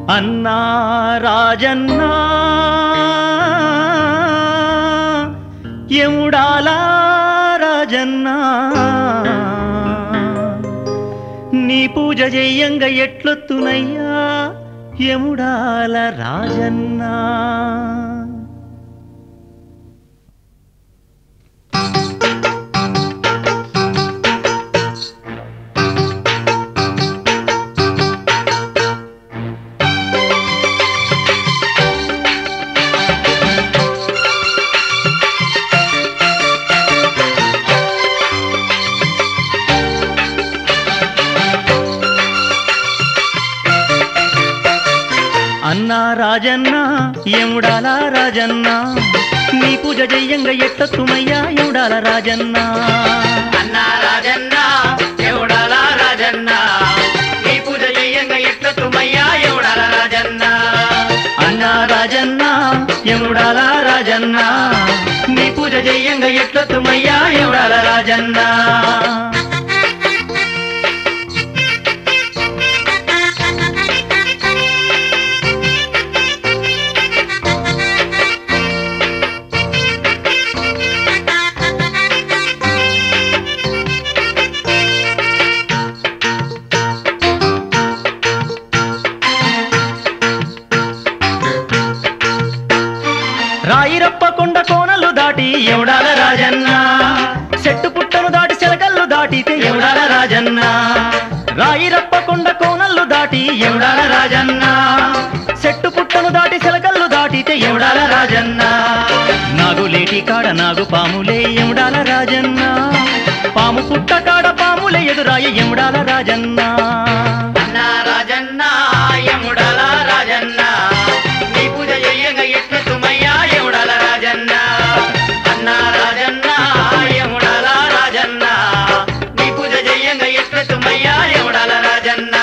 అన్నా రాజన్నా ఎముడాలా రాజన్నా నీ పూజ చెయ్యంగా ఎట్లొత్తునయ్యా ఎముడాల రాజన్నా అన్నా రాజన్న ఎముడాల రాజన్న నీ పూజ చెయ్యంగా ఎట్లొత్తుమయ్యా ఎముడాల రాజన్నా అన్నా రాజన్న ఎవడాల రాజన్న నీ పూజ చెయ్యంగా ఎట్ల తుమయ్యా ఎవడాల రాజన్న అన్నా రాజన్న ఎముడాల రాజన్న నీ పూజ చెయ్యంగా ఎట్లొత్తుమయ్యా ఎముడాల రాజన్నా రాయిరప్ప కొండ కోనలు దాటి ఎవడాల రాజన్న చెట్టు పుట్టను దాటి చిలకల్లు దాటితే ఎవడాల రాజన్న రాయిరప్ప కొండ కోనలు దాటి ఎవడాల రాజన్న చెట్టు పుట్టను దాటి చిలకల్లు దాటితే ఎవడాల రాజన్న నాగు లేటి కాడ నాగు పాములే ఎవడాల రాజన్న పాము పుట్ట కాడ పాములే ఎదురాయ ఎవడాల రాజన్న అన్నా రాజన్న ఎముడాల రాజన్న నీ పూజ చెయ్యంగా ఎట్ల తుమయ్యా ఎవడాల రాజన్న అన్నా రాజన్న ఎముడాల రాజన్న నీ పూజ చెయ్యంగా ఎట్ల తుమయ్యా ఎవడాల రాజన్న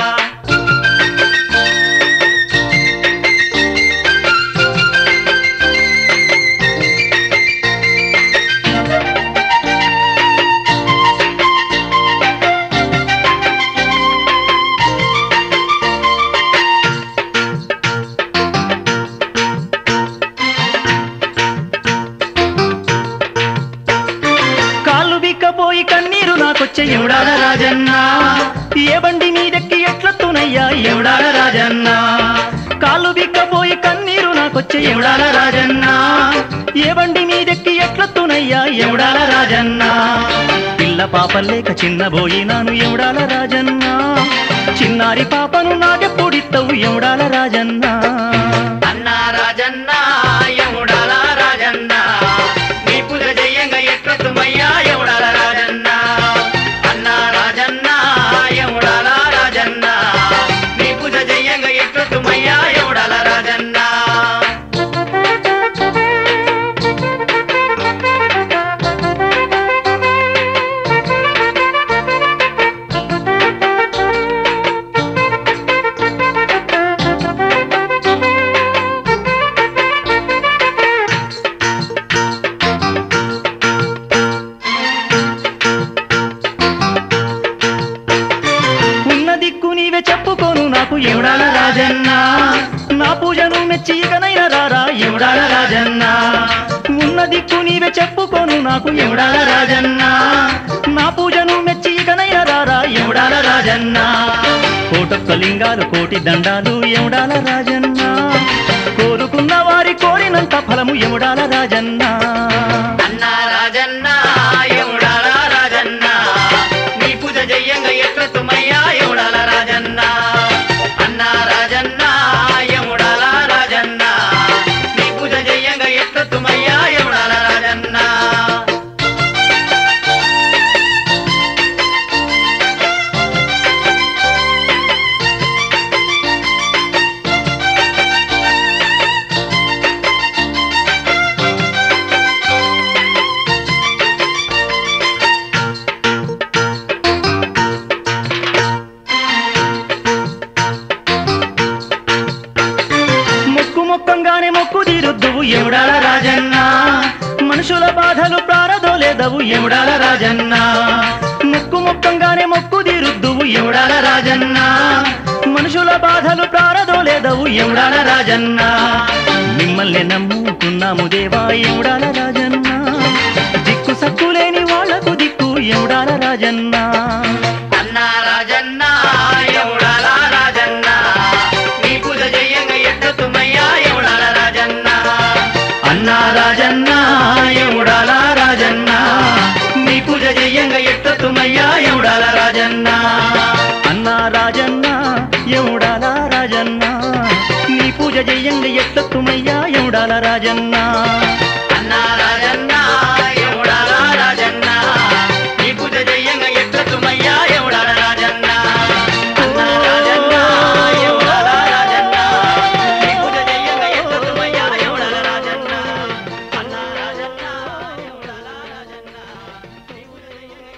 కాళ్ళు బిక్కపోయి కన్నీరు నాకొచ్చే ఎవడాల రాజన్న ఏ బండి మీదెక్కి ఎట్లొత్తునయ్యా ఎవడాల రాజన్న కాళ్ళు బిక్కపోయి కన్నీరు నాకొచ్చే ఎవడాల రాజన్న ఏ బండి మీదెక్కి ఎట్లొత్తునయ్యా ఎవడాల రాజన్న పిల్ల పాపలేక చిన్న బోయినాను ఎవడాల రాజన్న చిన్నారి పాపను నాకెప్పుడిత్తవు ఎవడాల రాజన్న అన్నా రాజన్న ఎముడాల రాజన్న నీ పూజ చెయ్యంగా ఎట్ల తుమయ్యా ఎవడాల రాజన్న అన్నా రాజన్న ఎముడాల రాజన్న నీ పూజ చెయ్యంగా ఎట్ల తుమయ్యా ఎవడాల రాజన్న ఉన్న దిక్కు నీవే చెప్పుకోను నాకు ఎవడాల రాజన్న నా పూజను మెచ్చి ఇకనైనా రారా ఎవడాల రాజన్న ఉన్న దిక్కు నీవే చెప్పుకోను నాకు ఎవడాల రాజన్న నా పూజను మెచ్చి ఇకనైనా రారా ఎవడాల రాజన్న కోటొక్క లింగాలు కోటి దండాలు ఎవడాల రాజన్న కోరుకున్న వారి కోరినంత ఫలము ఎవడాల రాజన్న అన్నా రాజన్న ఎముడాల రాజన్న నీ పూజ చెయ్యంగా ఎట్ల తుమయ్యా ఎవడాల రాజన్న అన్నా రాజన్న ఎముడాల రాజన్న నీ పూజ చెయ్యంగా ఎట్ల తుమయ్యా ఎవడాల రాజన్న మొక్కు మొక్కంగానే మొక్కు తీరుద్దువు ఎవడాల రాజన్న మనుషుల బాధలు ప్రారదోలేదవు ఎవడాల రాజన్న మొక్కు మొక్కంగానే మొక్కు తీరుద్దువు ఎవడాల రాజన్న మనుషుల బాధలు ప్రారదోలే పేదవు ఎముడాల రాజన్న మిమ్మల్ని నమ్ముకున్నాము దేవా ఎముడాల రాజన్న దిక్కు సక్కులేని వాళ్లకు దిక్కు ఎముడాల రాజన్న అన్నా రాజన్న ఎవడాల రాజన్న నీ పూజ చెయ్యంగా ఎట్టతుమయ్యా ఎవడాల రాజన్న అన్నా రాజన్న ఎముడాల రాజన్న నీ పూజ చెయ్యంగా ఎట్టతుమయ్యా ఎముడాల రాజన్న అన్నా రాజన్న ఎముడాల రాజన్న నీ పూజ చెయ్యంగా ఎట్టతుమయ్యా ఎముడాల రాజన్న